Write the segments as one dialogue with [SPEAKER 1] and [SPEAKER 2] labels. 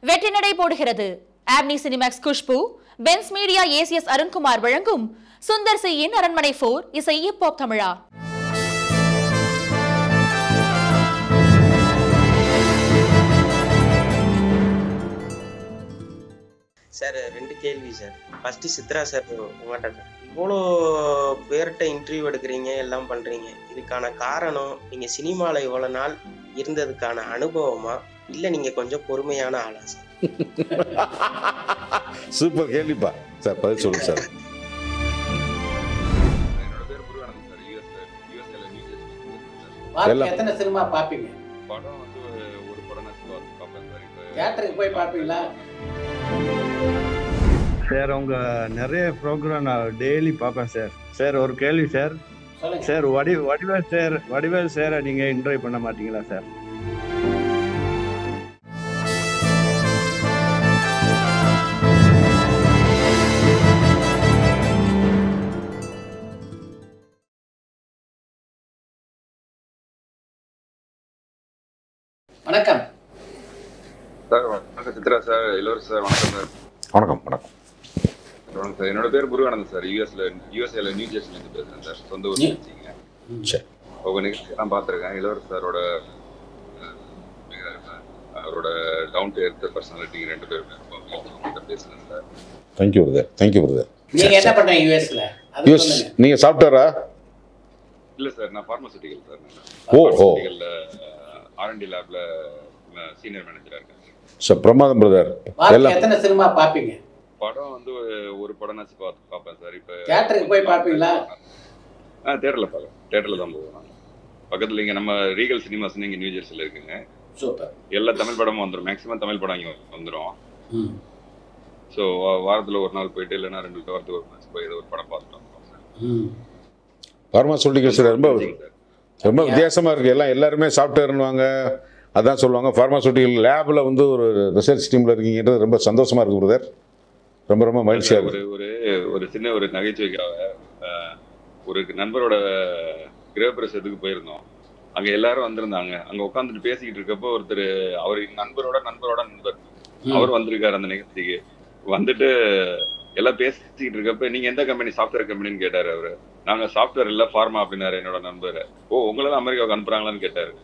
[SPEAKER 1] வெற்றி நடை போடுகிறது Avni Cinemax Khushbu Benz media ACS Arunkumar வழங்கும் சுந்தர் சியின் அரண்மனை போர் இசை ஹிப்ஹாப் தமிழா
[SPEAKER 2] சார் ரெண்டு கேள்வி சார் ஃபர்ஸ்ட் சித்ரா சார் உங்கள்கிட்ட சார் இவ்வளோ பேர்கிட்ட இன்டர்வியூ எடுக்கிறீங்க எல்லாம் பண்றீங்க இதுக்கான காரணம் நீங்க சினிமாவில் இவ்வளோ நாள் இருந்ததுக்கான அனுபவமா இல்லை நீங்க கொஞ்சம் பொறுமையான ஆளா சார்
[SPEAKER 3] சூப்பர் கேள்விப்பா சார் பதில் சொல்லுங்க சார்
[SPEAKER 4] என்னோட பேர் முருகானந்த் சார் யூஎஸ்ல யூஎஸ்ல நியூ ஜெர்சி
[SPEAKER 5] வாரத்துக்கு
[SPEAKER 3] எல்லாம்.
[SPEAKER 5] எத்தனை சினிமா பார்ப்பீங்க
[SPEAKER 4] படம் வந்து ஒரு- ஒரு படம் நான் சிவா பார்ப்பேன் சார் இப்போ
[SPEAKER 5] தியேட்டருக்கு போய் பார்ப்பீங்களா
[SPEAKER 6] சார் உங்க நிறைய ப்ரோக்ராம் நான் டெய்லி பார்ப்பேன் சார் சார் ஒரு கேள்வி சார்
[SPEAKER 5] சொல்லுங்க
[SPEAKER 6] சார் வடி வடிவேல் சார் வடிவேல் சாரை நீங்க இன்டர்வியூ பண்ண மாட்டீங்களா சார்
[SPEAKER 5] வணக்கம்
[SPEAKER 4] சார் வணக்கம் சித்ரா சார் இளவரசர் சார் வணக்கம் சார்
[SPEAKER 3] வணக்கம் வணக்கம்
[SPEAKER 4] வணக்கம் சார் என்னோட பேர் முருகானந்த் சார் யூஎஸ்ல யூஎஸ்ஏல நியூ ஜெர்சில இருந்து பேசுறேன் சார் சொந்த ஊர்
[SPEAKER 5] நியூ-
[SPEAKER 4] வச்சுங்க
[SPEAKER 3] சரி
[SPEAKER 4] உங்க நிகழ்ச்சி எல்லாம் பார்த்துருக்கேன் இளவரசர் சாரோட அஹ், மிக, அவரோட டவுன் டு எர்த் பர்சனாலிட்டி ரெண்டு பேருமே ரொம்ப உங்கள்கிட்ட பேசுறேன் sir
[SPEAKER 3] thank you brother thank you brother
[SPEAKER 5] நீங்க என்ன பண்றீங்க யூஎஸ்ல அது
[SPEAKER 3] யூஸ்
[SPEAKER 5] சொல்லுங்க
[SPEAKER 3] நீங்க சாஃப்ட்வேரா
[SPEAKER 4] இல்ல சார் நான் பார்மசூட்டிக்கல் சார்
[SPEAKER 3] ஓ, ஓ.
[SPEAKER 4] பார்மசூட்டிக்கல்ல ஆர்என்டி லேப்ல சீனியர் மேனேஜரா இருக்கேன்
[SPEAKER 3] சார் பிரமாதம் பிரதர்
[SPEAKER 5] வாரத்துக்கு
[SPEAKER 3] எல்லாம்
[SPEAKER 5] எத்தனை சினிமா பார்ப்பீங்க
[SPEAKER 4] படம் வந்து ஒரு- ஒரு படம் நான் பார்த்து பார்ப்பேன் சார் இப்போ
[SPEAKER 5] தியேட்டருக்கு போய் பார்ப்பீங்களா?
[SPEAKER 4] ஆ தேட்டரில் பார்ப்பேன் தேட்டரில் தான் போவேன் நான் பக்கத்தில் இங்கே நம்ம ரீகல் சினிமாஸ் இங்கே நியூ ஜெர்சியில் இருக்குங்க
[SPEAKER 5] சூப்பர்
[SPEAKER 4] எல்லா தமிழ் படமும் வந்துடும் மேக்ஸிமம் தமிழ் படம் இங்கே வந்துடும்
[SPEAKER 5] ம்
[SPEAKER 4] ஸோ வாரத்தில் ஒரு நாள் போயிட்டு இல்லைன்னா ரெண்டு வாரத்துக்கு ஒரு நாள் போய் ஏதோ ஒரு படம் பார்த்துட்டு வந்துடுவோம் சார்
[SPEAKER 5] ம்
[SPEAKER 3] பார்மாசூட்டிக்கல்ஸ் ரொம்ப
[SPEAKER 4] சரிங்க சார்
[SPEAKER 3] ரொம்ப வித்தியாசமா இருக்கு எல்லாம் எல்லாருமே சாஃப்ட்வேர்னுவாங்க அதான் சொல்லுவாங்க பார்மாசூட்டிக்கல் லேபில் வந்து ஒரு ரிசர்ச் டீமில் இருக்கீங்கன்றது ரொம்ப சந்தோஷமா இருக்கு பிரதர் ரொம்ப ரொம்ப மகிழ்ச்சியா
[SPEAKER 4] ஒரு
[SPEAKER 3] இருக்கு
[SPEAKER 4] ஒரு ஒரு சின்ன ஒரு நகைச்சுவைக்காக அஹ், ஒரு நண்பரோட கிரகப்பிரசத்துக்கு போயிருந்தோம் அங்க எல்லாரும் வந்திருந்தாங்க அங்க உட்காந்துட்டு பேசிக்கிட்டு இருக்கப்போ ஒருத்தர் அவர் நண்பரோட நண்பரோட நண்பர்
[SPEAKER 5] ம்.
[SPEAKER 4] அவர் வந்திருக்காரு அந்த நிகழ்ச்சிக்கு வந்துட்டு எல்லாம் பேசிக்கிட்டு இருக்கப்ப நீங்க எந்த கம்பெனி சாஃப்ட்வேர் கம்பெனின்னு கேட்டாரு அவரு நாங்க சாஃப்ட்வேர் இல்ல ஃபார்மா அப்படின்னாரு என்னோட நண்பர் ஓ உங்களெல்லாம் அமெரிக்காவுக்கு அனுப்புறாங்களான்னு கேட்டாரு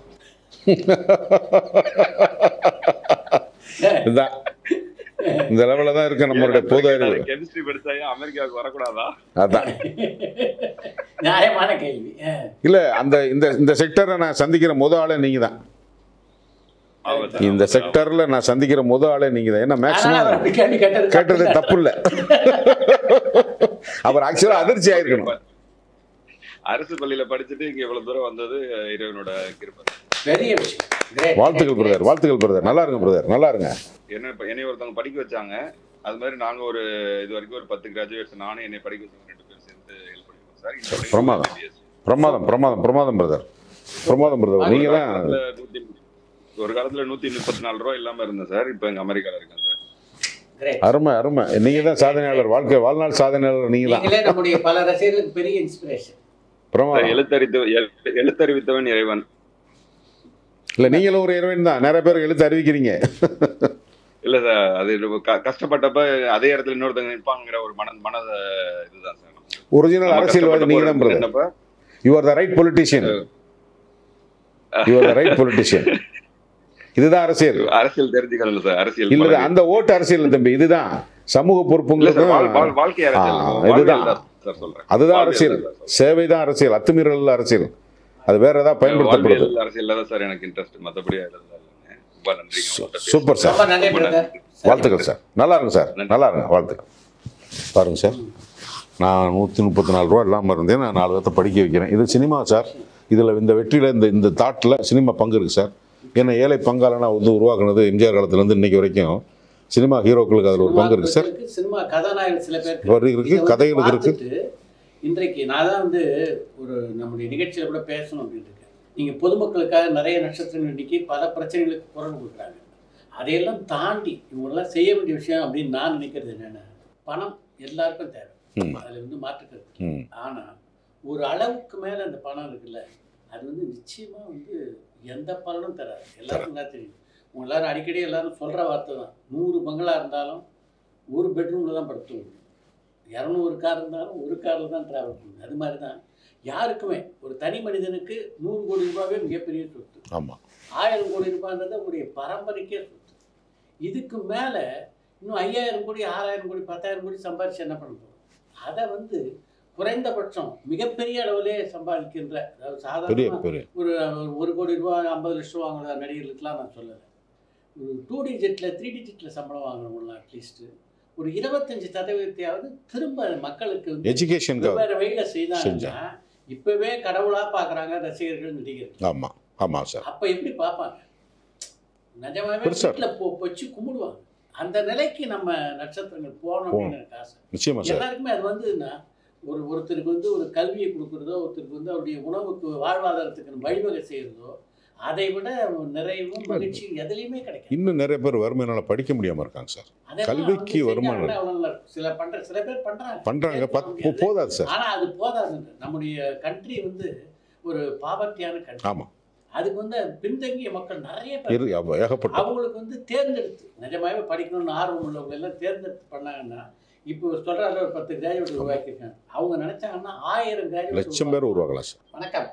[SPEAKER 3] இதுதான் இந்த லெவலில் தான் இருக்கு நம்மளுடைய பொது அறிவு
[SPEAKER 4] கெமிஸ்ட்ரி படிச்சாங்க அமெரிக்காவுக்கு வரக்கூடாதா
[SPEAKER 3] அதான்
[SPEAKER 5] நியாயமான கேள்வி ஆ.
[SPEAKER 3] இல்ல அந்த இந்த இந்த செக்டரை நான் சந்திக்கிற முத ஆளே நீங்க தான்
[SPEAKER 4] ஆமா சார்,
[SPEAKER 3] இந்த
[SPEAKER 4] ஆமா சார்.
[SPEAKER 3] செக்டர்ல நான் சந்திக்கிற முத ஆளே நீங்க தான் ஏன்னா
[SPEAKER 5] அதனால
[SPEAKER 3] மேக்சிமம்
[SPEAKER 5] அவர் அப்படி கேள்வி கேட்டது
[SPEAKER 3] கேட்டது தப்பு இல்ல அவர் ஆக்சுவலா அதிர்ச்சி ஆயிருக்கணும்
[SPEAKER 4] அரசு பள்ளியில படிச்சுட்டு இங்க இவ்வளவு தூரம் வந்தது இறைவனோட கிருபை
[SPEAKER 5] பெரிய விஷயம் கிரேட்
[SPEAKER 3] வாழ்த்துக்கள் பிரதர் வாழ்த்துக்கள் பிரதர் நல்லா இருங்க பிரதர் நல்லா இருங்க
[SPEAKER 4] என்ன இப்ப என்னை ஒருத்தவங்க படிக்க வச்சாங்க அது மாதிரி நாங்க ஒரு இது வரைக்கும் ஒரு பத்து கிராஜுவேட்ஸ் நானும் என்னை படிக்க வச்சவங்க ரெண்டு பேரும் சேர்ந்து ஹெல்ப் பண்ணிருக்கோம் சார் இந்த வரைக்கும்
[SPEAKER 3] பிரமாதம்.
[SPEAKER 4] MBBS.
[SPEAKER 3] பிரமாதம் பிரமாதம் பிரமாதம் பிரதர் பிரமாதம் பிரதர் நீங்க
[SPEAKER 4] ஒரு
[SPEAKER 3] தான்
[SPEAKER 4] காலத்துல நூத்தி- ஒரு காலத்துல நூத்தி முப்பத்தி நாலு ரூபா இல்லாம இருந்தேன் சார் இப்ப எங்க அமெரிக்கால இருக்கேன் சார்
[SPEAKER 5] கிரேட்
[SPEAKER 3] அருமை அருமை நீங்க தான் சாதனையாளர் வாழ்க்கை வாழ்நாள் சாதனையாளர் நீங்க தான்
[SPEAKER 5] நீங்களே நம்முடைய பல ரசிகர்களுக்கு பெரிய இன்ஸ்பிரேஷன்
[SPEAKER 4] சார்,
[SPEAKER 3] பிரமாதம்
[SPEAKER 4] எழுத்தறித்து எழு- எழுத்தறிவித்தவன் இறைவன்
[SPEAKER 3] இல்ல நீங்களும் ஒரு இறைவன் தான் நிறைய பேருக்கு எழுத்து அறிவிக்கிறீங்க
[SPEAKER 4] இல்ல சார் அது ரொம்ப க- கஷ்டப்பட்டப்ப அதே இடத்துல இன்னொருத்தங்க நிற்பாங்கிற ஒரு மன மன இதுதான் சார்
[SPEAKER 3] ஒரிஜினல்
[SPEAKER 4] நம்ம
[SPEAKER 3] அரசியல்வாதி
[SPEAKER 4] கஷ்டப்பட்டு
[SPEAKER 3] நீங்க தான் பிரதர்
[SPEAKER 4] நின்னப்ப,
[SPEAKER 3] you are the right politician you are the right politician இதுதான் அரசியல்
[SPEAKER 4] அரசியல் தெரிஞ்சுக்கணும் சார் அரசியல்
[SPEAKER 3] இல்ல
[SPEAKER 4] பழகு.
[SPEAKER 3] அந்த ஓட்டு அரசியல் தம்பி இதுதான் சமூக
[SPEAKER 4] இல்ல சார் வாழ்- வாழ்-
[SPEAKER 3] பொறுப்புங்கிறது
[SPEAKER 4] வாழ்க்கை அரசியல்
[SPEAKER 3] ஆ,
[SPEAKER 4] வாழ்வியல்
[SPEAKER 3] இதுதான்.
[SPEAKER 4] தான் சார் சொல்றேன்
[SPEAKER 3] அதுதான்
[SPEAKER 4] வாழ்வியல்
[SPEAKER 3] அரசியல்
[SPEAKER 4] தான் சார் சொல்றேன்.
[SPEAKER 3] சேவை தான் அரசியல் அத்துமீறல் அரசியல் அது வேற ஏதாவது பயன்படுத்தப்படுது
[SPEAKER 4] வாழ்வியல் அரசியல்ல தான் சார் எனக்கு இன்ட்ரெஸ்ட் மத்தபடி அதுல இல்லைங்க ரொம்ப நன்றி
[SPEAKER 3] சூப்பர் சார்
[SPEAKER 5] ரொம்ப நன்றி
[SPEAKER 4] ரொம்ப
[SPEAKER 5] பிரதர்
[SPEAKER 3] வாழ்த்துக்கள் சார் நல்லா இருங்க சார் நல்லா இருங்க வாழ்த்துக்கள் பாருங்க சார் நான் நூற்றி முப்பத்தி நாலு ரூபா இல்லாமல் இருந்தேன் நான் நாலு பேர்த்த படிக்க வைக்கிறேன் இது சினிமா சார் இதில் இந்த வெற்றியில் இந்த இந்த தாட்டில் சினிமா பங்கு இருக்குது சார் ஏன்னா ஏழை பங்காளனா வந்து உருவாக்குனது எம்ஜிஆர் காலத்துலேருந்து இன்னைக்கு வரைக்கும் சினிமா ஹீரோக்களுக்கு அதில் ஒரு பங்கு இருக்குது சார்
[SPEAKER 5] சினிமா சினிமா கதாநாயகர் சில பேருக்கு
[SPEAKER 3] வரி இருக்கு,
[SPEAKER 5] இதை வந்து
[SPEAKER 3] கதைகளுக்கு இருக்கு.
[SPEAKER 5] பார்த்துட்டு, இன்றைக்கு நான் தான் வந்து ஒரு நம்முடைய நிகழ்ச்சியில கூட பேசணும் அப்படின்னு இருக்கேன் நீங்க பொதுமக்களுக்காக நிறைய நட்சத்திரங்கள் இன்னைக்கு பல பிரச்சனைகளுக்கு குரல் கொடுக்குறாங்க அதையெல்லாம் தாண்டி இவங்கெல்லாம் செய்ய வேண்டிய விஷயம் அப்படின்னு நான் நினைக்கிறது என்னன்னா பணம் எல்லாருக்கும் தேவை
[SPEAKER 3] ம்.
[SPEAKER 5] அதுல வந்து மாற்றுக்கிறது
[SPEAKER 3] ம்
[SPEAKER 5] ஆனா ஒரு அளவுக்கு மேல அந்த பணம் இருக்குல்ல அது வந்து நிச்சயமா வந்து எந்த பலனும் தராது எல்லாருக்கும் நல்லா தெரியும் உங்க எல்லாரும் அடிக்கடி எல்லாரும் சொல்கிற வார்த்தை தான் நூறு பங்களா இருந்தாலும் ஒரு பெட்ரூமில் தான் படுத்து முடியும் இரநூறு கார் இருந்தாலும் ஒரு காரில் தான் ட்ராவல் பண்ணும் அது மாதிரி தான் யாருக்குமே ஒரு தனி மனிதனுக்கு நூறு கோடி ரூபாவே மிகப்பெரிய சொத்து
[SPEAKER 3] ஆமாம்
[SPEAKER 5] ஆயிரம் கோடி ரூபான்றது உங்களுடைய பரம்பரைக்கே சொத்து இதுக்கு மேலே இன்னும் ஐயாயிரம் கோடி ஆறாயிரம் கோடி பத்தாயிரம் கோடி சம்பாதிச்சு என்ன பண்ண போகிறோம் அதை வந்து குறைந்தபட்சம் மிகப்பெரிய அளவிலே சம்பாதிக்கின்ற அதாவது
[SPEAKER 3] பெரிய
[SPEAKER 5] சாதாரண
[SPEAKER 3] பெரிய
[SPEAKER 5] ஒரு ஒரு கோடி ரூபாய் ஐம்பது லட்சம் வாங்குற நடிகர்களுக்கெல்லாம் நான் சொல்லலை ஒரு டூ டிஜிட்டில் த்ரீ டிஜிட்டில் சம்பளம் வாங்குறவங்களாம் அட்லீஸ்ட்டு ஒரு இருபத்தஞ்சு சதவீதத்தையாவது திரும்ப மக்களுக்கு வந்து
[SPEAKER 3] எஜுகேஷனுக்காக
[SPEAKER 5] வெவ்வேறு வழியில் செய்தாங்கன்னா
[SPEAKER 3] செஞ்சா.
[SPEAKER 5] இப்போவே கடவுளாக பார்க்குறாங்க ரசிகர்கள் நடிகர்கள்
[SPEAKER 3] ஆமாம் ஆமாம் சார்
[SPEAKER 5] அப்போ எப்படி பார்ப்பாங்க நிஜமாவே
[SPEAKER 3] பெருசா
[SPEAKER 5] வீட்டில் போ வச்சு கும்பிடுவாங்க அந்த நிலைக்கு நம்ம நட்சத்திரங்கள் போகணும் அப்படின்னு எனக்கு ஆசை
[SPEAKER 3] நிச்சயமா சார்
[SPEAKER 5] எல்லாருக்குமே அது வந்துன்னா ஒரு ஒருத்தருக்கு வந்து ஒரு கல்வியை கொடுக்குறதோ ஒருத்தருக்கு வந்து அவருடைய உணவுக்கு வாழ்வாதாரத்துக்கு வழிவகை செய்யறதோ அதை விட நிறைவும் மகிழ்ச்சியும் எதுலையுமே கிடைக்கும்
[SPEAKER 3] இன்னும் நிறைய பேர் வறுமையினால படிக்க முடியாமல் இருக்காங்க சார்
[SPEAKER 5] அதெல்லாம்
[SPEAKER 3] கல்விக்கு
[SPEAKER 5] வந்து
[SPEAKER 3] வருமானம்
[SPEAKER 5] செஞ்சாங்கன்னா அவ்வளவு நல்லா இருக்கும். சில பண்ற சில பேர் பண்றாங்க
[SPEAKER 3] பண்ணுறாங்க
[SPEAKER 5] ஏத்துக்க
[SPEAKER 3] பத்
[SPEAKER 5] முடியாது.
[SPEAKER 3] போதாது சார்
[SPEAKER 5] ஆனா அது போதாதுங்க நம்முடைய கண்ட்ரி வந்து ஒரு பாவர்ட்டியான கண்ட்ரி
[SPEAKER 3] ஆமாம்
[SPEAKER 5] அதுக்கு வந்து பின்தங்கிய மக்கள் நிறைய பேர்
[SPEAKER 3] இரு அவ- ஏகப்பட்ட
[SPEAKER 5] அவங்களுக்கு வந்து தேர்ந்தெடுத்து நிஜமாவே படிக்கணும்னு ஆர்வம் உள்ளவங்க எல்லாம் தேர்ந்தெடுத்து பண்ணாங்கன்னா இப்போ சொல்றாரு ஒரு பத்து கிராஜுவேட் உருவாக்கியிருக்காங்க அவங்க நினைச்சாங்கன்னா ஆயிரம் கிராஜுவேட்
[SPEAKER 3] லட்சம் பேர் உருவாகலாம் சார்
[SPEAKER 5] வணக்கம்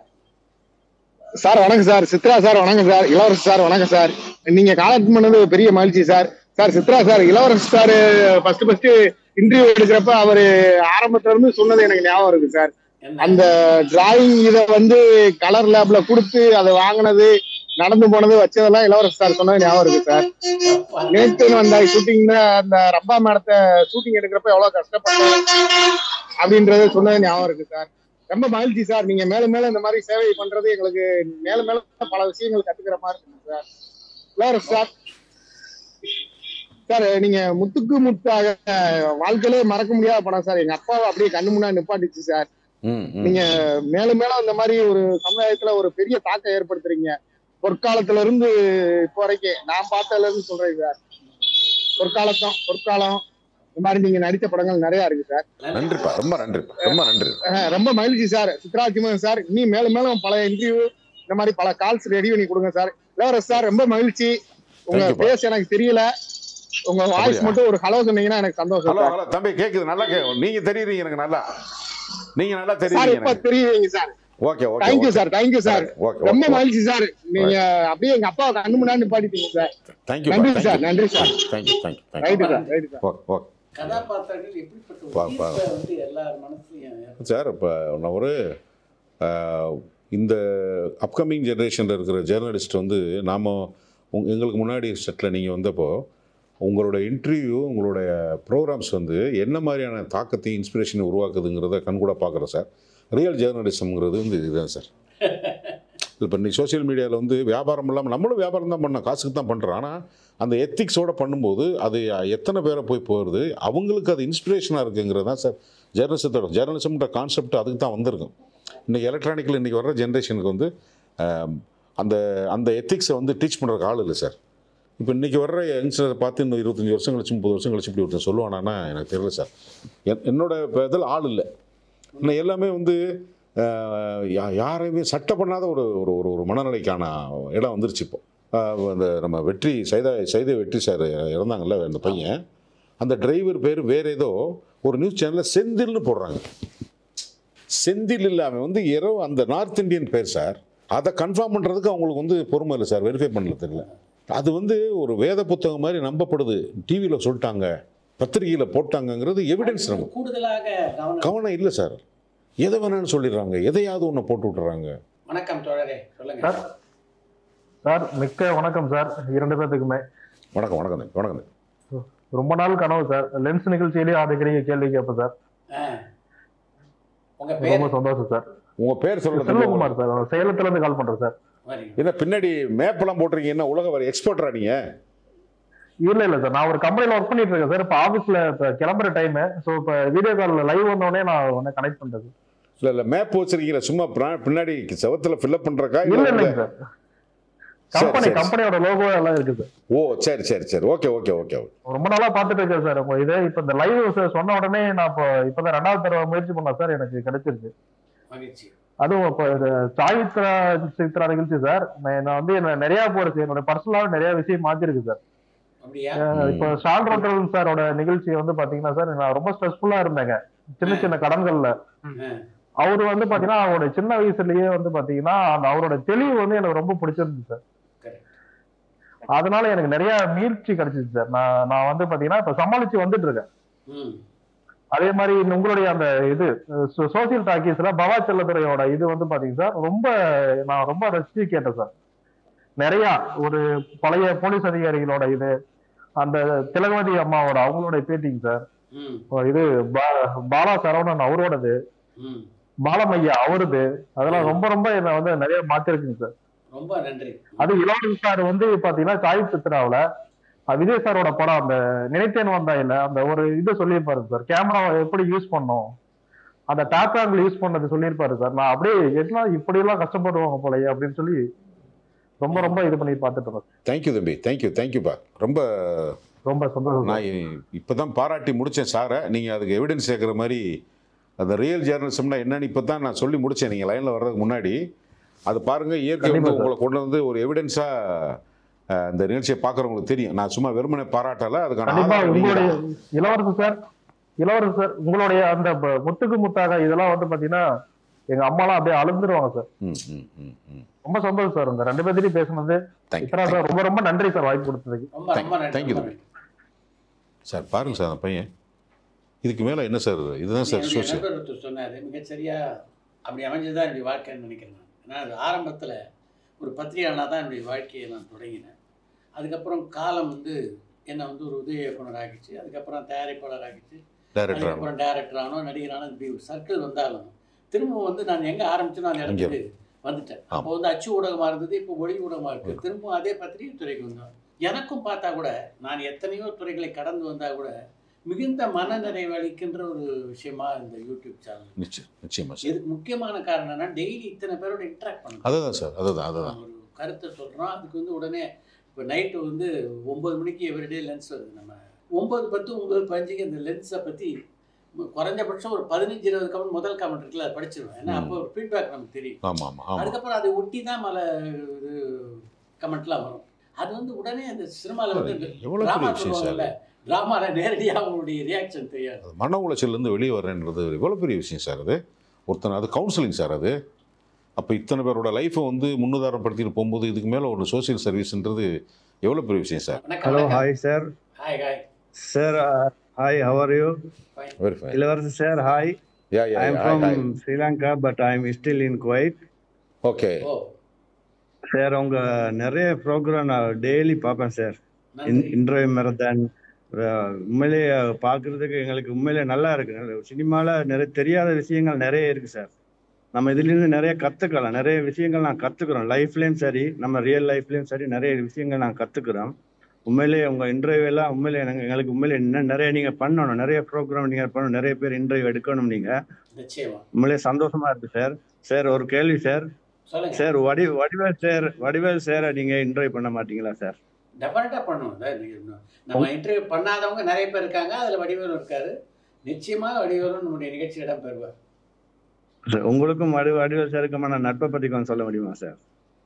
[SPEAKER 7] சார் வணக்கம் சார் சித்ரா சார் வணக்கம் சார் இளவரசு சார் வணக்கம் சார் நீங்க காலக்ட் பண்ணது பெரிய மகிழ்ச்சி sir sir Chitra sir Ilavarasu sir first first interview எடுக்கிறப்ப அவரு ஆரம்பத்துல இருந்து சொன்னது எனக்கு ஞாபகம் இருக்கு சார்
[SPEAKER 5] என்ன
[SPEAKER 7] அந்த டிராயிங் இத வந்து கலர் லேப்ல கொடுத்து அதை வாங்கினது நடந்து போனது வச்சதெல்லாம் இளவரசு சார் சொன்னது ஞாபகம் இருக்கு சார் நேற்று வந்த ஷூட்டிங்ல அந்த ரப்பா மேடத்தை ஷூட்டிங் எடுக்கிறப்ப எவ்வளவு கஷ்டப்பட்டேன் அப்படின்றத சொன்னது ஞாபகம் இருக்கு சார் ரொம்ப மகிழ்ச்சி சார் நீங்க மேலும் மேலும் இந்த மாதிரி சேவை பண்றது எங்களுக்கு மேலும் மேலும் பல விஷயங்கள் கத்துக்கிற மாதிரி இருக்கு சார் இளவரசு சார் சார் நீங்க முத்துக்கு முத்தாக வாழ்க்கையிலே மறக்க முடியாத படம் சார் எங்க அப்பாவை அப்படியே கண்ணு முன்னாடி நிப்பாட்டிச்சு சார்
[SPEAKER 3] ம் ம்.
[SPEAKER 7] நீங்க மேலும் மேலும் இந்த மாதிரி ஒரு சமுதாயத்துல ஒரு பெரிய தாக்கம் ஏற்படுத்துறீங்க பொற்காலத்துல இருந்து இப்போ வரைக்கும் நான் பார்த்ததுல இருந்து சொல்றேன் சார் பொற்காலத்தம் பொற்காலம் இந்த மாதிரி நீங்க நடித்த படங்கள் நிறைய இருக்கு சார்
[SPEAKER 3] நன்றிப்பா ரொம்ப நன்றிப்பா ரொம்ப நன்றி
[SPEAKER 7] அஹ் ரொம்ப மகிழ்ச்சி சார் சித்ராஜிமன் சார் இனி மேலும் மேலும் பல இன்டர்வியூ இந்த மாதிரி பல கால்ஸ் ரெடி பண்ணி கொடுங்க சார் இளவரசு சார் ரொம்ப மகிழ்ச்சி உங்க
[SPEAKER 3] Thank you, பா.
[SPEAKER 7] பேச எனக்கு தெரியல உங்க வாய்ஸ்
[SPEAKER 3] அப்படியா?
[SPEAKER 7] மட்டும் ஒரு ஹலோ சொன்னீங்கன்னா எனக்கு சந்தோஷம்
[SPEAKER 3] ஹலோ
[SPEAKER 7] சார்
[SPEAKER 3] ஹலோ தம்பி கேக்குது நல்லா கே நீங்க தெரியுறீங்க எனக்கு நல்லா நீங்க நல்லா
[SPEAKER 7] சார்
[SPEAKER 3] தெரியுறீங்க
[SPEAKER 7] இப்ப
[SPEAKER 3] எனக்கு
[SPEAKER 7] தெரியுங்க sir
[SPEAKER 3] okay okay
[SPEAKER 7] thank you sir thank you sir
[SPEAKER 3] okay
[SPEAKER 7] ரொம்ப
[SPEAKER 3] ஓகே
[SPEAKER 7] மகிழ்ச்சி சார் நீங்க அப்படியே எங்க அப்பாவை கண்ணு முன்னாடி நிப்பாட்டிட்டீங்க சார்
[SPEAKER 3] தேங்க்யூ
[SPEAKER 7] நன்றி சார் நன்றி sir
[SPEAKER 3] thank you thank you thank you
[SPEAKER 7] right sir right sir
[SPEAKER 3] okay okay
[SPEAKER 5] கதாபாத்திரங்கள் எப்படிப்பட்ட ஒரு
[SPEAKER 3] பா- பா-
[SPEAKER 5] ஈர்ப்பை வந்து எல்லார் மனசுலயும்
[SPEAKER 3] சார் இப்போ நான் ஒரு ஆஹ், இந்த அப்கமிங் ஜெனரேஷனில் இருக்கிற ஜேர்னலிஸ்ட் வந்து நாம் உங் எங்களுக்கு முன்னாடி செட்டில் நீங்கள் வந்தப்போ உங்களோட இன்டர்வியூ உங்களுடைய ப்ரோக்ராம்ஸ் வந்து என்ன மாதிரியான தாக்கத்தையும் இன்ஸ்பிரேஷனை உருவாக்குதுங்கிறத கண்கூட பார்க்குறோம் சார் ரியல் ஜேர்னலிசம்ங்கிறது வந்து இதுதான் சார் இப்போ இன்னைக்கு சோஷியல் மீடியாவில் வந்து வியாபாரம் இல்லாமல் நம்மளும் வியாபாரம் தான் பண்ணோம் காசுக்கு தான் பண்ணுறோம் ஆனால் அந்த எத்திக்ஸோட பண்ணும்போது அது எத்தனை பேரை போய் போகிறது அவங்களுக்கு அது இன்ஸ்பிரேஷனாக இருக்குங்கிறது தான் சார் ஜேர்னலிசத்தோட ஜேர்னலிசம்ன்ற கான்செப்ட் அதுக்கு தான் வந்திருக்கும் இன்றைக்கி எலக்ட்ரானிக்கில் இன்றைக்கி வர்ற ஜென்ரேஷனுக்கு வந்து ஆம், அந்த அந்த எத்திக்ஸை வந்து டீச் பண்ணுறதுக்கு ஆள் இல்லை சார் இப்போ இன்றைக்கி வர்ற யங்ஸ்டரை பார்த்து இன்னும் இருபத்தஞ்சி வருஷம் கழிச்சு முப்பது வருஷம் கழிச்சு இப்படி ஒருத்தன் சொல்லுவானா எனக்கு தெரியல சார் என் என்னோட இப்ப இதில் ஆள் இல்லை இன்னும் எல்லாமே வந்து ஆஹ், யா- யாரையுமே சட்டை பண்ணாத ஒரு ஒரு ஒரு ஒரு மனநிலைக்கான இடம் வந்துருச்சு இப்போ ஆஹ், அந்த நம்ம வெற்றி சைதா சைதை வெற்றி சார் இறந்தாங்கல்ல அந்த பையன் அந்த டிரைவர் பேர் வேற ஏதோ ஒரு நியூஸ் சேனலில் செந்தில்னு போடுறாங்க செந்தில் இல்லாமல் வந்து இரவு அந்த நார்த் இந்தியன் பேர் சார் அதை கன்ஃபார்ம் பண்ணுறதுக்கு அவங்களுக்கு வந்து பொறுமை இல்லை சார் வெரிஃபை பண்ணல தெரியல அது வந்து ஒரு வேத புத்தகம் மாதிரி நம்பப்படுது டிவியில் சொல்லிட்டாங்க பத்திரிகையில் போட்டாங்கங்கிறது எவிடன்ஸ் நம்ம
[SPEAKER 5] கூடுதலாக கவனம்
[SPEAKER 3] கவனம் இல்லை சார் எதை வேணாலும் சொல்லிடுறாங்க எதையாவது ஒன்று போட்டு விட்டுறாங்க
[SPEAKER 5] வணக்கம் தோழரே சொல்லுங்க
[SPEAKER 8] சார் சார் மிக்க வணக்கம் சார் இரண்டு பேர்த்துக்குமே
[SPEAKER 3] வணக்கம் வணக்கம் தம்பி, வணக்கம் தம்பி.
[SPEAKER 8] ரொம்ப நாள் கனவு சார் லென்ஸ் நிகழ்ச்சியிலேயே அடிக்கடி கேள்வி கேட்பேன் சார்
[SPEAKER 5] ஆ. உங்க பேர்
[SPEAKER 8] ரொம்ப சந்தோஷம் சார்
[SPEAKER 3] உங்கள் பேர் சொல்லுங்க
[SPEAKER 8] செல்வகுமார் சார் நான் சேலத்துல இருந்து கால் பண்றேன் சார்
[SPEAKER 5] வரீங்க.
[SPEAKER 3] என்ன பின்னாடி மேப்பெல்லாம் போட்டிருக்கீங்க என்ன உலக வர எக்ஸ்போர்ட்டரா நீங்கள்
[SPEAKER 8] இல்ல இல்ல சார் நான் ஒரு கம்பெனில ஒர்க் பண்ணிட்டு இருக்கேன் சார் இப்ப ஆபீஸ்ல இப்ப கிளம்புற டைம் சோ இப்ப வீடியோ கால்ல லைவ் வந்தோடனே நான் உடனே கனெக்ட் பண்றது
[SPEAKER 3] இல்லை இல்லை மேப் வச்சிருக்கீங்களா சும்மா பின்னா- பின்னாடி செவத்தில் ஃபில்அப் பண்ணுறக்கா
[SPEAKER 8] இல்ல
[SPEAKER 3] இல்லை
[SPEAKER 8] இல்லைங்க சார்
[SPEAKER 3] சரி,
[SPEAKER 8] கம்பெனி
[SPEAKER 3] சரி.
[SPEAKER 8] கம்பெனியோட லோகோ எல்லாம் இருக்கு சார்
[SPEAKER 3] ஓ சரி சரி சரி ஓகே ஓகே ஓகே
[SPEAKER 8] ரொம்ப நாளா பாத்துட்டு இருக்கேன் சார் உங்க இது இப்ப இந்த லைவ் சொன்ன உடனே நான் இப்போ இப்பதான் ரெண்டாவது தடவை முயற்சி பண்ணேன் சார் எனக்கு கிடைச்சிருச்சு
[SPEAKER 5] மகிழ்ச்சி
[SPEAKER 8] அதுவும் இப்போ இது சாயித்ரா சித்ரா நிகழ்ச்சி சார் நான் நான் வந்து என்ன நிறைய போறது என்னோட பர்சனலாக நிறைய விஷயம் மாத்திருக்கு சார்
[SPEAKER 5] அப்படியா
[SPEAKER 8] அஹ் இப்போ ஷால் ரோட்டல் சாரோட நிகழ்ச்சி வந்து பாத்தீங்கன்னா சார் நான் ரொம்ப ஸ்ட்ரெஸ்ஃபுல்லா இருந்தேங்க சின்ன சின்ன கடன்கள்ல
[SPEAKER 5] ம்.
[SPEAKER 8] அவர் வந்து பாத்தீங்கன்னா அவரோட சின்ன வயசுலயே வந்து பாத்தீங்கன்னா அந்த அவரோட தெளிவு வந்து எனக்கு ரொம்ப பிடிச்சிருந்துச்சு சார்
[SPEAKER 5] Correct.
[SPEAKER 8] அதனால எனக்கு நிறைய மீட்சி கிடைச்சிச்சு சார் நான் நான் வந்து பாத்தீங்கன்னா இப்ப சமாளிச்சு வந்துட்டு இருக்கேன்
[SPEAKER 5] ம்
[SPEAKER 8] அதே மாதிரி இந்த உங்களுடைய அந்த இது சோசியல் டாக்கீஸ்ல பவா செல்லத்துறையோட இது வந்து பாத்தீங்கன்னா சார் ரொம்ப நான் ரொம்ப ரசிச்சு கேட்டேன் சார் நிறைய ஒரு பழைய போலீஸ் அதிகாரிகளோட இது அந்த திலகவதி அம்மாவோட அவங்களோட பேட்டிங் சார்
[SPEAKER 5] ம்
[SPEAKER 8] இது பா- பாலா சரவணன் அவரோடது
[SPEAKER 5] ம்
[SPEAKER 8] பாலமையா அவருது அதெல்லாம் ரொம்ப ரொம்ப என்ன வந்து நிறைய மாத்திருக்குங்க சார்
[SPEAKER 5] ரொம்ப நன்றி
[SPEAKER 8] அது இளவரசு சார் வந்து பாத்தீங்கன்னா சாய் சித்ராவுல அஹ் விஜய் சாரோட படம் அந்த நினைத்தேன் வந்தா இல்ல அந்த ஒரு இது சொல்லியிருப்பாரு சார் கேமராவை எப்படி யூஸ் பண்ணணும் அந்த டாப் ஆங்கிள் யூஸ் பண்ணது சொல்லியிருப்பாரு சார் நான் அப்படியே என்ன இப்படி எல்லாம் கஷ்டப்படுவாங்க போலயே அப்படின்னு சொல்லி ரொம்ப ரொம்ப இது பண்ணி பார்த்துட்டு இருக்கேன்
[SPEAKER 3] தேங்க்யூ தம்பி தேங்க்யூ தேங்க்யூப்பா ரொம்ப
[SPEAKER 8] ரொம்ப சந்தோஷம்
[SPEAKER 3] நான் இப்போ தான் பாராட்டி முடித்தேன் சாரை நீங்கள் அதுக்கு எவிடன்ஸ் சேர்க்குற மாதிரி அந்த ரியல் ஜேர்னலிசம்னா என்னன்னு இப்போ தான் நான் சொல்லி முடித்தேன் நீங்கள் லைனில் வர்றதுக்கு முன்னாடி அது பாருங்கள் இயற்கை வந்து
[SPEAKER 8] கண்டிப்பா சார்.
[SPEAKER 3] உங்களை கொண்டு வந்து ஒரு எவிடன்ஸாக இந்த நிகழ்ச்சியை பார்க்குறவங்களுக்கு தெரியும் நான் சும்மா வெறுமனே பாராட்டலை அதுக்கான
[SPEAKER 8] கண்டிப்பா
[SPEAKER 3] ஆதாரம் நீங்க
[SPEAKER 8] உங்களுடைய
[SPEAKER 3] தான்.
[SPEAKER 8] இளவரசு சார் இளவரசு சார் உங்களுடைய அந்த ப- முத்துக்கு முத்தாக இதெல்லாம் வந்து பாத்தீங்கன்னா எங்க அம்மாலாம் அப்படியே அழுந்துருவாங்க சார்
[SPEAKER 3] ம் ம் ம் ம்
[SPEAKER 8] ரொம்ப சந்தோஷம் சார் இந்த ரெண்டு பேர்த்தையும் பேசுனது
[SPEAKER 3] தேங்க்யூ
[SPEAKER 8] இத்தனை சார் ரொம்ப ரொம்ப நன்றி சார் வாய்ப்பு கொடுத்ததுக்கு
[SPEAKER 5] ரொம்ப ரொம்ப நன்றி
[SPEAKER 3] Thank you,
[SPEAKER 5] ரொம்ப
[SPEAKER 3] தம்பி. சார் பாருங்க சார் அந்த பையன் இதுக்கு மேலே என்ன சார் இதுதான் சார்
[SPEAKER 5] என்னுடைய
[SPEAKER 3] சோசியல்
[SPEAKER 5] நண்பர் ஒருத்தர் சொன்னார் மிகச்சரியா அப்படி அமைஞ்சதுதான் என்னுடைய வாழ்க்கைன்னு நினைக்கிறேன் நான் ஏன்னா அது ஆரம்பத்தில் ஒரு பத்திரிகையாளனாக தான் என்னுடைய வாழ்க்கையை நான் தொடங்கினேன் அதுக்கப்புறம் காலம் வந்து என்னை வந்து ஒரு உதவி இயக்குனர் ஆக்கிச்சு அதுக்கப்புறம் தயாரிப்பாளர் ஆக்கிச்சு
[SPEAKER 3] டைரக்டர்
[SPEAKER 5] அதுக்கப்புறம் டேரக்டர் ஆனோ நடிகரானோ இப்படி ஒரு சர்க்கிள் வந்தாலும் திரும்பவும் வந்து நான் எங்கே ஆரம்பிச்சேனோ அந்த
[SPEAKER 3] அங்கே.
[SPEAKER 5] இடத்துக்கு வந்துட்டேன் அப்போ வந்து அச்சு ஊடகமாக இருந்தது இப்போ ஒளி ஊடகமாக இருக்குது திரும்பவும் அதே பத்திரிகை துறைக்கு வந்தோம் எனக்கும் பார்த்தா கூட நான் எத்தனையோ துறைகளை கடந்து வந்தால் கூட மிகுந்த மனநிறைவு அளிக்கின்ற ஒரு விஷயமா இந்த யூடியூப் சேனல்
[SPEAKER 3] நிச்சயம் நிச்சயமா சார்
[SPEAKER 5] இதுக்கு முக்கியமான காரணம் என்னன்னா டெய்லி இத்தனை பேரோட இன்ட்ராக்ட் பண்ணணும்
[SPEAKER 3] அதுதான் சார் அதுதான் அதுதான்
[SPEAKER 5] ஒரு கருத்தை சொல்கிறோம் அதுக்கு வந்து உடனே இப்போ நைட்டு வந்து ஒம்பது மணிக்கு எவ்ரிடே லென்ஸ் வருது நம்ம ஒம்பது பத்து ஒம்பது பதினஞ்சுக்கு இந்த லென்ஸை பற்றி குறைஞ்சபட்சம் ஒரு பதினஞ்சு இருபது கமெண்ட் முதல் கமெண்ட் இருக்குல்ல அதை படிச்சிருவேன் ஏன்னா
[SPEAKER 3] ம்.
[SPEAKER 5] அப்போ ஒரு ஃபீட்பேக் நமக்கு தெரியும்
[SPEAKER 3] ஆமாம் ஆமாம் ஆமாம்
[SPEAKER 5] அதுக்கப்புறம் அதை ஒட்டி தான் மல இது கமெண்ட்லாம் வரும் அது வந்து உடனே அந்த சினிமாவில் வந்து
[SPEAKER 3] எவ்வளோ பெரிய
[SPEAKER 5] ட்ராமா
[SPEAKER 3] விஷயம் சார்
[SPEAKER 5] சொல்லுவாங்கல்ல ட்ராமாவில் நேரடியாக அவங்களுடைய ரியாக்ஷன் தெரியாது
[SPEAKER 3] அது மன உளைச்சல்லேருந்து வெளியே வர்றேன்றது எவ்வளோ பெரிய விஷயம் சார் அது ஒருத்தன் அது கவுன்சிலிங் சார் அது அப்போ இத்தனை பேரோட லைஃபை வந்து முன்னுதாரணப்படுத்திட்டு போகும்போது இதுக்கு மேலே ஒரு சோஷியல் சர்வீஸ்ன்றது எவ்வளோ பெரிய விஷயம் சார்
[SPEAKER 5] வணக்கம்
[SPEAKER 6] Hello,
[SPEAKER 5] வணக்கம்.
[SPEAKER 6] hi, sir.
[SPEAKER 5] Hi hi
[SPEAKER 6] Sir, uh, hi, how are you?
[SPEAKER 3] Very fine
[SPEAKER 6] Ilavarasu, sir, hi.
[SPEAKER 3] Yeah yeah
[SPEAKER 6] I am from Sri Lanka, but I am still in Kuwait.
[SPEAKER 3] Okay
[SPEAKER 5] ஓ
[SPEAKER 6] sir உங்க நிறைய program நான் daily பார்ப்பேன் sir
[SPEAKER 5] நன்றி
[SPEAKER 6] interview marathon உண்மையிலேயே பார்க்கறதுக்கு எங்களுக்கு உண்மையிலே நல்லா இருக்கு சினிமாவில் நிறைய தெரியாத விஷயங்கள் நிறைய இருக்கு சார் நம்ம இதுலேருந்து நிறைய கற்றுக்கலாம் நிறைய விஷயங்கள் நான் கற்றுக்குறோம் லைஃப்லேயும் சரி நம்ம ரியல் லைஃப்லேயும் சரி நிறைய விஷயங்கள் நான் கற்றுக்குறோம் உண்மையிலேயே உங்கள் இன்டர்வியூ எல்லாம் உண்மையிலே எனக்கு எங்களுக்கு உண்மையிலே இன்னும் நிறைய நீங்கள் பண்ணணும் நிறைய ப்ரோக்ராம் நீங்கள் பண்ணணும் நிறைய பேர் இன்டர்வியூ எடுக்கணும் நீங்கள்
[SPEAKER 5] நிச்சயமா
[SPEAKER 6] உண்மையிலே சந்தோஷமா இருக்கு சார் சார் ஒரு கேள்வி சார்
[SPEAKER 5] சொல்லுங்க
[SPEAKER 6] சார் வடி வடிவேல் சார் வடிவேல் சாரை நீங்கள் இன்டர்வியூ பண்ண மாட்டீங்களா சார்
[SPEAKER 5] டெஃபினட்டாக பண்ணுவோம் அதான் நீங்க இன்னும் நம்ம இன்டர்வியூ பண்ணாதவங்க நிறைய பேர் இருக்காங்க அதில் வடிவேலு இருக்காரு நிச்சயமாக வடிவேலும் நம்முடைய நிகழ்ச்சி இடம் பெறுவார்
[SPEAKER 6] சார் உங்களுக்கும் வடி வடிவேல் சாருக்குமான நட்பை பற்றி கொஞ்சம் சொல்ல முடியுமா சார்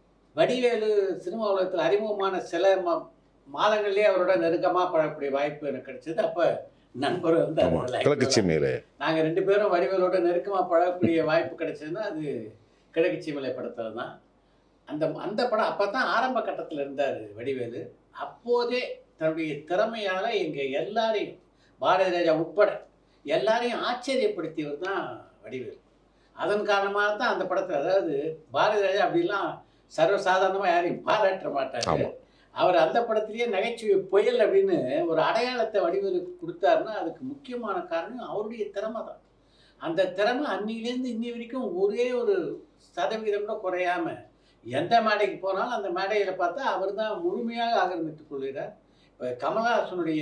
[SPEAKER 5] வடிவேலு சினிமா உலகத்தில் அறிமுகமான சில மா மாதங்கள்லேயே அவரோட நெருக்கமாக பழகக்கூடிய வாய்ப்பு எனக்கு கிடைச்சது அப்போ நண்பர் வந்து
[SPEAKER 3] ஆமாம் கிழக்கு சீமையில்
[SPEAKER 5] நாங்கள் ரெண்டு பேரும் வடிவேலோட நெருக்கமாக பழகக்கூடிய வாய்ப்பு கிடைச்சதுன்னா அது கிழக்கு சீமலை படத்தில் தான் அந்த அந்த படம் அப்போ தான் ஆரம்ப கட்டத்தில் இருந்தார் வடிவேலு அப்போதே தன்னுடைய திறமையால் எங்கள் எல்லாரையும் பாரதி ராஜா உட்பட எல்லாரையும் ஆச்சரியப்படுத்தியவர் தான் வடிவேலு அதன் காரணமாக தான் அந்த படத்தில் அதாவது பாரதி ராஜா அப்படிலாம் சர்வசாதாரணமாக யாரையும் பாராட்ட மாட்டார்
[SPEAKER 3] ஆமா.
[SPEAKER 5] அவர் அந்த படத்திலேயே நகைச்சுவை புயல் அப்படின்னு ஒரு அடையாளத்தை வடிவேலுக்கு கொடுத்தாருன்னா அதுக்கு முக்கியமான காரணம் அவருடைய திறமை தான் அந்த திறமை அன்னிலேருந்து இன்னி வரைக்கும் ஒரே ஒரு சதவீதம் கூட குறையாம எந்த மேடைக்கு போனாலும் அந்த மேடையில் பார்த்தா அவர் தான் முழுமையாக ஆக்கிரமித்துக் கொள்கிறார் இப்போ கமலஹாசனுடைய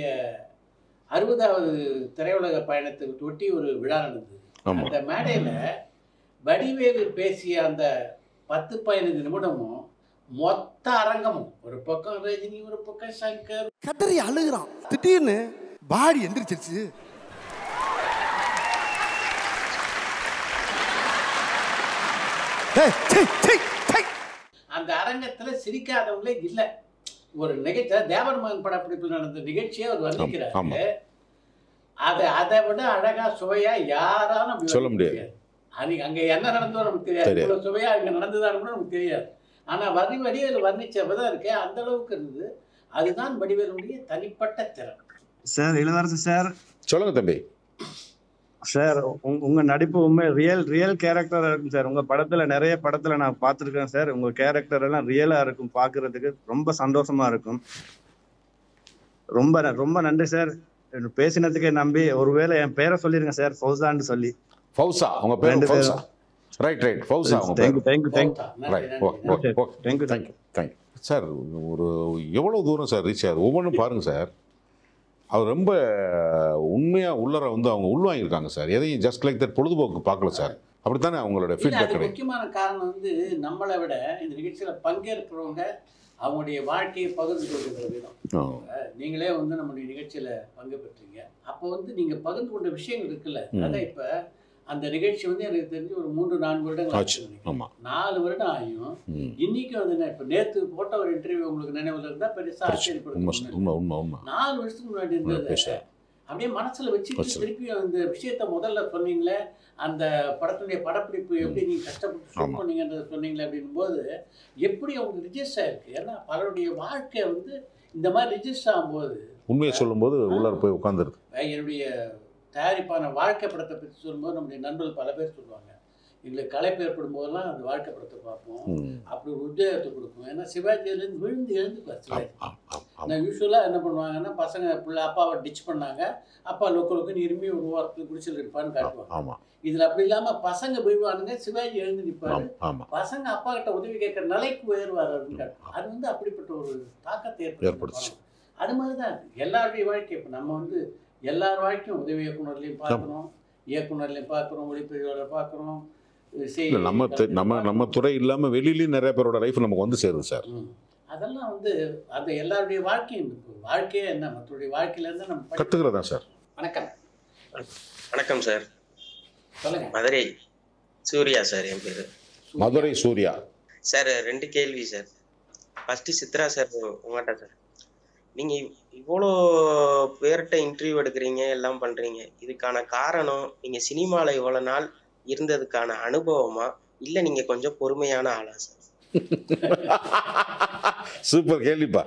[SPEAKER 5] அறுபதாவது திரையுலக பயணத்தை ஒட்டி ஒரு விழா நடந்தது
[SPEAKER 3] ஆமாம்
[SPEAKER 5] அந்த மேடையில் வடிவேலு பேசிய அந்த பத்து பதினைந்து நிமிடமும் மொத்த அரங்கமும் ஒரு பக்கம் ரஜினி ஒரு பக்கம் சங்கர்
[SPEAKER 9] கதறி அழுகுறான் திடீர்னு பாடி எந்திரிச்சிருச்சு
[SPEAKER 5] அந்த அரங்கத்துல சிரிக்காதவங்களே இல்ல ஒரு நிகழ்ச்சி தேவர் மகன் படப்பிடிப்பில் நடந்த நிகழ்ச்சியை அவர்
[SPEAKER 3] ஆமா.
[SPEAKER 5] வர்ணிக்கிறாரு அதை அதை விட அழகா சுவையா யாராலும் அப்படி
[SPEAKER 3] சொல்ல
[SPEAKER 5] வர்ணிக்க
[SPEAKER 3] முடியாது.
[SPEAKER 5] அன்னைக்கு அங்க என்ன நடந்தோ நமக்கு தெரியாது
[SPEAKER 3] தெரியாது.
[SPEAKER 5] இவ்வளவு சுவையா அங்க நடந்ததான்னு கூட நமக்கு தெரியாது ஆனா வரி வரி அதில் வர்ணிச்சப்பதான் இருக்கு அந்த அளவுக்கு இருந்தது அதுதான் வடிவேலுடைய தனிப்பட்ட திறன்
[SPEAKER 6] சார் இளவரசு சார்
[SPEAKER 3] சொல்லுங்க தம்பி
[SPEAKER 6] சார் உங்க- உங்க நடிப்பு உண்மை ரியல் ரியல் கேரக்டரா இருக்கும் சார் உங்க படத்துல நிறைய படத்துல நான் பார்த்திருக்கேன் சார் உங்க கேரக்டர் எல்லாம் ரியலா இருக்கும் பாக்குறதுக்கு ரொம்ப சந்தோஷமா இருக்கும் ரொம்ப ந- ரொம்ப நன்றி சார் என்ன பேசினதுக்கே நம்பி ஒருவேளை என் பேரை சொல்லிருங்க சார் ஃபௌசான்னு சொல்லி
[SPEAKER 3] ஃபௌசா உங்க பேர்
[SPEAKER 6] ரெண்டு
[SPEAKER 3] ஃபௌசா
[SPEAKER 6] பேரும்.
[SPEAKER 3] ரைட் ரைட் ஃபௌசா உங்க
[SPEAKER 6] தேங்க்யூ
[SPEAKER 3] பேர்
[SPEAKER 6] thank you thank you
[SPEAKER 3] right okay okay okay
[SPEAKER 6] thank you
[SPEAKER 3] thank you thank you sir ஒரு எவ்வளோ தூரம் சார் ரீச் ஆகுது ஒவ்வொன்றும் பாருங்க சார் அவர் ரொம்ப உண்மையாக உள்ளர வந்து அவங்க உள்வாங்கியிருக்காங்க சார் எதையும் ஜஸ்ட் லைக் தட் பொழுதுபோக்கு பார்க்கல சார் அப்படித்தானே அவங்களோட
[SPEAKER 5] இல்ல
[SPEAKER 3] ஃபீட்பேக்
[SPEAKER 5] அது
[SPEAKER 3] கிடையாது
[SPEAKER 5] முக்கியமான காரணம் வந்து நம்மளை விட இந்த நிகழ்ச்சியில பங்கேற்கிறவங்க அவங்களுடைய வாழ்க்கையை பகிர்ந்து கொள்கிற விதம்
[SPEAKER 3] ஆ.
[SPEAKER 5] அஹ் நீங்களே வந்து நம்முடைய நிகழ்ச்சியில பங்கு பெற்றீங்க அப்போ வந்து நீங்க பகிர்ந்து கொண்ட விஷயங்கள் இருக்குல்ல
[SPEAKER 3] ம்.
[SPEAKER 5] அதான் இப்ப அந்த நிகழ்ச்சி வந்து எனக்கு தெரிஞ்சு ஒரு மூன்று நான்கு வருடங்கள்
[SPEAKER 3] ஆச்சு
[SPEAKER 5] ஆச்சுன்னு நினைக்கிறேன்.
[SPEAKER 3] ஆமாம்
[SPEAKER 5] நாலு வருடம் ஆகியும்
[SPEAKER 3] ம்
[SPEAKER 5] இன்னைக்கு வந்து என்ன இப்ப நேத்து போட்ட ஒரு இன்டர்வியூ உங்களுக்கு நினைவுல இருந்தா பெருசா
[SPEAKER 3] உண்மை
[SPEAKER 5] ஆச்சரியப்படுத்த
[SPEAKER 3] உண்மை உண்மை உண்மை
[SPEAKER 5] நாலு வருஷத்துக்கு முன்னாடி இருந்தது
[SPEAKER 3] பேசுகிறேன்
[SPEAKER 5] அப்படியே மனசுல வச்சுட்டு
[SPEAKER 3] வச்சு.
[SPEAKER 5] திருப்பி அந்த விஷயத்த முதல்ல சொன்னீங்களே அந்த படத்துடைய படப்பிடிப்பு எப்படி நீங்க கஷ்டப்பட்டு ஷூட்
[SPEAKER 3] ஆமா.
[SPEAKER 5] பண்ணீங்கன்றத சொன்னீங்களே அப்படின்னும் போது எப்படி அவங்க ரிஜிஸ்டர் ஆயிருக்கு ஏன்னா பலருடைய வாழ்க்கை வந்து இந்த மாதிரி ரிஜிஸ்டர் ஆகும்போது
[SPEAKER 3] உண்மையை சொல்லும்போது உள்ளார போய் உட்காந்துருது
[SPEAKER 5] அஹ் என்னுடைய தயாரிப்பான வாழ்க்கை படத்தை பற்றி சொல்லும்போது நம்முடைய நண்பர்கள் பல பேர் சொல்லுவாங்க எங்களுக்கு களைப்பு ஏற்படும் போதெல்லாம் அந்த வாழ்க்கை படத்தை பார்ப்போம்
[SPEAKER 3] ம்
[SPEAKER 5] அப்படி ஒரு உத்வேகத்தை கொடுக்கும் ஏன்னா சிவாஜியிலேருந்து விழுந்து எழுந்துப்பார் சிவாஜி
[SPEAKER 3] ஆம் ஆம் ஆம்
[SPEAKER 5] நான் யூஸ்வலாக என்ன பண்ணுவாங்கன்னா பசங்க பிள்ளை அப்பாவை டிச் பண்ணாங்க அப்பா லொக்கு லொக்குன்னு இருமி ஒரு ஓரத்தில் குடிச்சல் இருப்பான்னு காட்டுவாங்க
[SPEAKER 3] ஆமாம்
[SPEAKER 5] இதில் அப்படி இல்லாமல் பசங்க போயிடுவானுங்க சிவாஜி எழுந்து நிற்பாரு
[SPEAKER 3] ஆமாம் ஆமாம்
[SPEAKER 5] பசங்க அப்பா கிட்ட உதவி கேட்குற நிலைக்கு உயர்வார் அப்படின்னு காட்டுவாங்க அது வந்து அப்படிப்பட்ட ஒரு தாக்கத்தை
[SPEAKER 3] ஏற்படுத்துச்சு.
[SPEAKER 5] ஏற்படுத்துச்சு அது மாதிரி தான் இருக்கு. எல்லாருடைய வாழ்க்கை இப்போ நம்ம வந்து எல்லார் வாழ்க்கையும் உதவி இயக்குனர்லையும் பார்க்குறோம் இயக்குனர்லையும் பார்க்குறோம் ஒளிப்பதிவாளர் பார்க்குறோம்
[SPEAKER 3] இல்லை நம்ம தெ- நம்ம நம்ம துறை இல்லாமல் வெளியிலயும் நிறைய பேரோட லைஃப் நமக்கு வந்து சேருது சார்
[SPEAKER 5] ம். அதெல்லாம் வந்து அந்த எல்லாருடைய வாழ்க்கையும் இருக்கு வாழ்க்கையே என்ன மற்றவருடைய வாழ்க்கையிலேருந்து நம்ம படி-
[SPEAKER 3] கற்றுக்கிறதா சார்
[SPEAKER 5] வணக்கம்
[SPEAKER 2] வணக்கம் சார்
[SPEAKER 5] சொல்லுங்க
[SPEAKER 2] மதுரை சூர்யா சார் என் பேரு
[SPEAKER 3] மதுரை சூர்யா
[SPEAKER 2] சார் ரெண்டு கேள்வி சார் ஃபர்ஸ்ட் சித்ரா சார் உங்கள்கிட்ட சார் நீங்க இவ்வளோ பேர்கிட்ட இன்டர்வியூ எடுக்கிறீங்க எல்லாம் பண்றீங்க இதுக்கான காரணம் நீங்க சினிமால இவ்வளவு நாள் இருந்ததுக்கான அனுபவமா இல்ல நீங்க கொஞ்சம் பொறுமையான ஆளா சார்
[SPEAKER 3] சூப்பர் கேள்விப்பா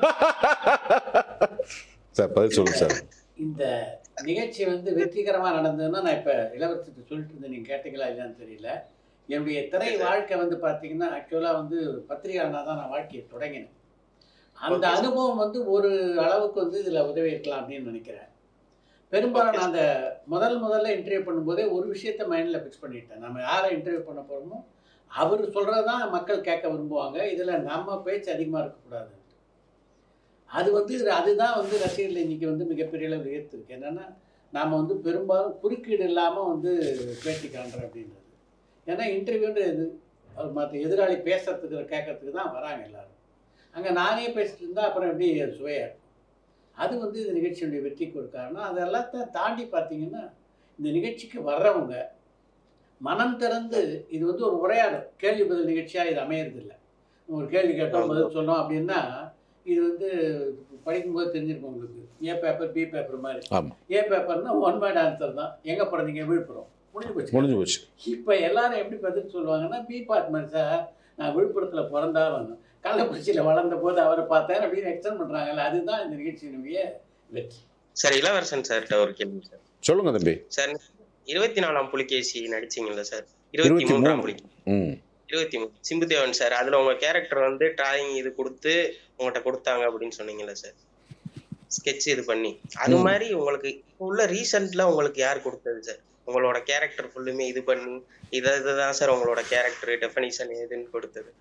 [SPEAKER 3] சார் பதில் சொல்லுங்க சார்
[SPEAKER 5] இந்த நிகழ்ச்சி வந்து வெற்றிகரமாக நடந்ததுன்னா நான் இப்போ இளவரசத்தை சொல்லிட்டு இருந்தேன் நீங்கள் கேட்டீங்களா இல்லையான்னு தெரியல என்னுடைய திரை வாழ்க்கை வந்து பார்த்தீங்கன்னா ஆக்சுவலாக வந்து பத்திரிகையாளனாக தான் நான் வாழ்க்கையை தொடங்கினேன் அந்த
[SPEAKER 2] Okay, sir.
[SPEAKER 5] அனுபவம் வந்து ஒரு அளவுக்கு வந்து இதில் உதவி இருக்கலாம் அப்படின்னு நினைக்கிறேன் பெரும்பாலும் நான் அந்த முதல் முதல்ல இன்டர்வியூ பண்ணும்போதே ஒரு விஷயத்த மைண்டில் ஃபிக்ஸ் பண்ணிட்டேன் நம்ம யாரை இன்டர்வியூ பண்ண போகிறோமோ அவர் சொல்கிறது தான் மக்கள் கேட்க விரும்புவாங்க இதில் நம்ம பேச்சு அதிகமாக இருக்கக்கூடாது அது வந்து அதுதான் வந்து ரசிகர்கள் இன்னைக்கு வந்து மிகப்பெரிய அளவில் ஏற்றிருக்கு என்னன்னா நாம் வந்து பெரும்பாலும் குறுக்கீடு இல்லாமல் வந்து பேட்டி காண்றோம் அப்படின்றது ஏன்னா இன்டர்வியூன்றது மற்ற எதிராளி பேசுறதுக்கு கேட்கறதுக்கு தான் வராங்க எல்லாரும் அங்கே நானே பேசிட்டு இருந்தால் அப்புறம் எப்படி அது சுவையா இருக்கும் அது வந்து இந்த நிகழ்ச்சியுடைய வெற்றிக்கு ஒரு காரணம் அது எல்லாத்தையும் தாண்டி பார்த்தீங்கன்னா இந்த நிகழ்ச்சிக்கு வர்றவங்க மனம் திறந்து இது வந்து ஒரு உரையாடல் கேள்வி பதில் நிகழ்ச்சியாக இது அமையறதில்லை ஒரு கேள்வி கேட்டோம் பதில் சொன்னோம் அப்படின்னா இது வந்து படிக்கும்போது தெரிஞ்சிருக்கும் உங்களுக்கு ஏ பேப்பர் பி பேப்பர் மாதிரி
[SPEAKER 3] ஆமாம்
[SPEAKER 5] ஏ பேப்பர்னா ஒன் வேர்ட் ஆன்சர் தான் எங்கே பிறந்தீங்க விழுப்புரம் முடிஞ்சு போச்சு
[SPEAKER 3] முடிஞ்சு போச்சு
[SPEAKER 5] இப்போ எல்லாரும் எப்படி பதில் சொல்லுவாங்கன்னா பி பார்ட் மாதிரி சார் நான் விழுப்புரத்தில் பிறந்தா வந்தோம் கள்ளக்குறிச்சியில் வளர்ந்த போது அவரை பார்த்தேன் அப்படின்னு எக்ஸ்டெண்ட் பண்ணுறாங்கல்ல அதுதான் இந்த நிகழ்ச்சியினுடைய வெற்றி
[SPEAKER 2] சார் இளவரசன் சார்கிட்ட ஒரு கேள்வி சார்
[SPEAKER 3] சொல்லுங்க தம்பி
[SPEAKER 2] சார் இருபத்தி நாலாம் புலிகேசி நடிச்சீங்கல்ல சார் இருபத்தி
[SPEAKER 3] இருபத்தி
[SPEAKER 2] மூன்றாம்
[SPEAKER 3] மூணு.
[SPEAKER 2] புலிகேசி
[SPEAKER 3] ம்
[SPEAKER 2] இருபத்தி மூணு சிம்புதேவன் சார் அதுல உங்க கேரக்டர் வந்து டிராயிங் இது கொடுத்து உங்கள்கிட்ட கொடுத்தாங்க அப்படின்னு சொன்னீங்கல்ல சார் ஸ்கெட்ச் இது பண்ணி அது
[SPEAKER 3] ம்.
[SPEAKER 2] மாதிரி உங்களுக்கு இப்போ உள்ள ரீசெண்ட்ல உங்களுக்கு யார் கொடுத்தது சார் உங்களோட கேரக்டர் ஃபுல்லுமே இது பண்ணி இதை இதுதான் சார் உங்களோட கேரக்டர் டெஃபனிஷன் எதுன்னு கொடுத்தது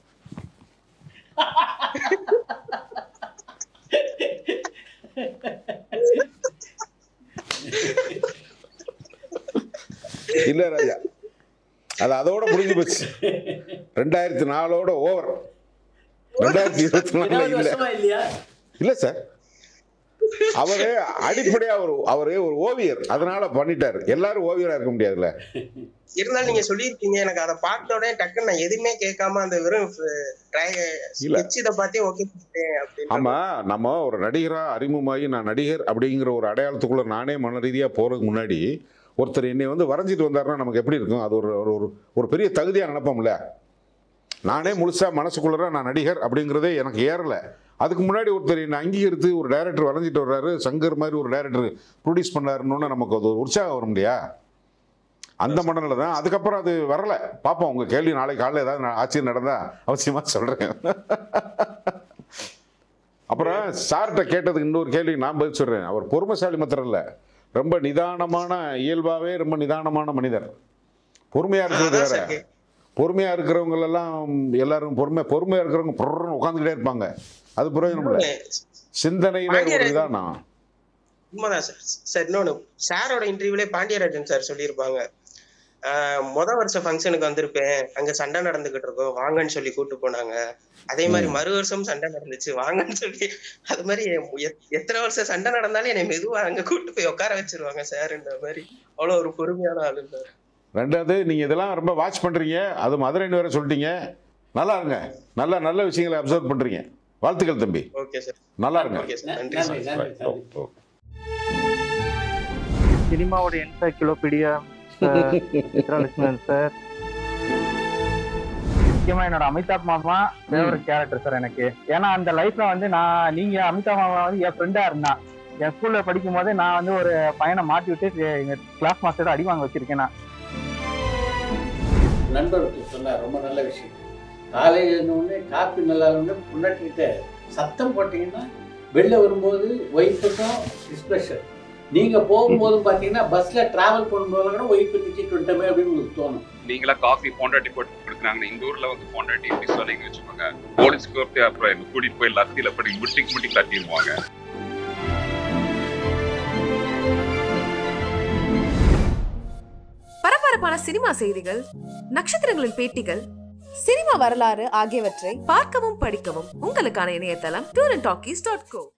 [SPEAKER 3] இல்லை ராஜா அது அதோட முடிஞ்சு போச்சு ரெண்டாயிரத்தி நாலோட ஓவர் ரெண்டாயிரத்தி இருபத்தி நாலுல
[SPEAKER 5] இருபது
[SPEAKER 3] இல்லை
[SPEAKER 5] வருஷமா இல்லையா
[SPEAKER 3] இல்லை சார் அவரு அடிப்படையா ஒரு அவரு ஒரு ஓவியர் அதனால பண்ணிட்டாரு எல்லாரும் ஓவியரா இருக்க முடியாதுல்ல
[SPEAKER 2] இருந்தாலும் நீங்க சொல்லியிருக்கீங்க எனக்கு அதை பார்த்த உடனே டக்குன்னு நான் எதுவுமே கேட்காம அந்த வெறும்
[SPEAKER 3] இல்ல.
[SPEAKER 2] ஸ்கெட்ச் இதை பார்த்தே ஓகே அப்படின்னு
[SPEAKER 3] ஆமா நம்ம ஒரு நடிகரா அறிமுகமாகி நான் நடிகர் அப்படிங்கிற ஒரு அடையாளத்துக்குள்ள நானே மன ரீதியா போறதுக்கு முன்னாடி ஒருத்தர் என்னை வந்து வரைஞ்சிட்டு வந்தாருன்னா நமக்கு எப்படி இருக்கும் அது ஒரு ஒரு- ஒரு ஒரு பெரிய தகுதியா நினைப்போம்ல நானே முழுசா மனசுக்குள்ளற நான் நடிகர் அப்படிங்கிறதே எனக்கு ஏறல அதுக்கு முன்னாடி ஒருத்தர் என்னை அங்கீகரித்து ஒரு டைரக்டர் வரைஞ்சிட்டு வர்றாரு சங்கர் மாதிரி ஒரு டைரக்டர் ப்ரொடியூஸ் பண்ணாருன்னு நமக்கு அது ஒரு உற்சாகம் வரும் இல்லையா அந்த மனநிலை தான் அதுக்கப்புறம் அது வரல பார்ப்போம் உங்க கேள்வி நாளைக்கு காலையில் ஏதாவது நா- ஆச்சரியம் நடந்தா அவசியமா சொல்றேன் அப்புறம் சார்கிட்ட கேட்டதுக்கு இன்னொரு கேள்வி நான் பதில் சொல்றேன் அவர் பொறுமைசாலி மாத்திரம் இல்ல ரொம்ப நிதானமான இயல்பாவே ரொம்ப நிதானமான மனிதர் பொறுமையா இருக்கிறது
[SPEAKER 2] அதான்
[SPEAKER 3] வேற
[SPEAKER 2] சார் கே-
[SPEAKER 3] பொறுமையா இருக்கிறவங்க எல்லாம் எல்லாரும் பொறுமை பொறுமையா இருக்கிறவங்க பொருன்னு உட்காந்துக்கிட்டே இருப்பாங்க அது பிரயோஜனம் இல்லை சிந்தனையில ஒரு
[SPEAKER 2] பாண்டியராஜன்.
[SPEAKER 3] நிதானம்
[SPEAKER 2] உண்மைதான் சார் சார் இன்னொன்னு சாரோட இன்டர்வியூலே பாண்டியராஜன் சார் சொல்லியிருப்பாங்க ஆஹ் முத வருஷம் ஃபங்க்ஷனுக்கு வந்திருப்பேன் அங்க சண்டை நடந்துகிட்டு இருக்கோம் வாங்கன்னு சொல்லி கூட்டு போனாங்க அதே மாதிரி மறு வருஷம் சண்டை நடந்துச்சு வாங்கன்னு சொல்லி அது மாதிரி எத்- எத்தனை வருஷம் சண்டை நடந்தாலும் என்னை மெதுவா அங்க கூட்டு போய் உட்கார வச்சிருவாங்க சார்ன்ற மாதிரி அவ்வளவு ஒரு பொறுமையான ஆளு சார்
[SPEAKER 3] ரெண்டாவது நீங்க இதெல்லாம் ரொம்ப வாட்ச் பண்றீங்க அது மதுரைன்னு வேற சொல்லிட்டீங்க நல்லா இருங்க நல்ல நல்ல விஷயங்களை அப்சர்வ் பண்றீங்க வாழ்த்துக்கள் தம்பி
[SPEAKER 2] ஓகே சார்
[SPEAKER 3] நல்லா இருங்க
[SPEAKER 2] ஓகே சார் நன்றி
[SPEAKER 5] நன்றி
[SPEAKER 2] சார்
[SPEAKER 5] நன்றி நன்றி
[SPEAKER 8] சினிமாவோட என்சைக்ளோபீடியா சித்ராலட்சுமன் சார் முக்கியமா என்னோட அமிதாப் மாமா ஃபேவரட் கேரக்டர் சார் எனக்கு ஏன்னா அந்த லைஃப்ல வந்து நான் நீங்க அமிதாப் மாமா வந்து என் ஃப்ரெண்டா இருந்தான் என் ஸ்கூல்ல படிக்கும் போதே நான் வந்து ஒரு பையனை மாட்டி விட்டு எங்க கிளாஸ் மாஸ்டர் அடி வாங்க வச்சிருக்கேன் நான்
[SPEAKER 5] நண்பர் ஒருத்தர் சொன்னார் ரொம்ப நல்ல விஷயம் காலையில் இருந்தோடனே காப்பி நல்லா இருந்து பொண்டாட்டிக்கிட்ட சத்தம் போட்டீங்கன்னா வெளில வரும்போது ஒய்ஃபுக்கும் ஸ்பெஷல் நீங்கள் போகும்போதும் பார்த்தீங்கன்னா பஸ்ஸில் ட்ராவல் பண்ணும்போது கூட ஒய்ஃபு திட்டிட்டு வந்துட்டோமே அப்படின்னு உங்களுக்கு தோணும்
[SPEAKER 4] நீங்களா காஃபி போண்டாட்டி போட்டு கொடுக்குறாங்க இந்த ஊர்ல வந்து போண்டாட்டி எப்படி சொன்னீங்க வச்சுக்கோங்க போலீஸ் கோர்ட்டு அப்புறம் எங்க கூட்டிட்டு போய் லத்தியில படி முட்டிக்கு முட்டி கட்டிடுவாங்க
[SPEAKER 10] பரபரப்பான சினிமா செய்திகள் நட்சத்திரங்களின் பேட்டிகள் சினிமா வரலாறு ஆகியவற்றை பார்க்கவும் படிக்கவும் உங்களுக்கான இணையதளம் tour and talkies dot go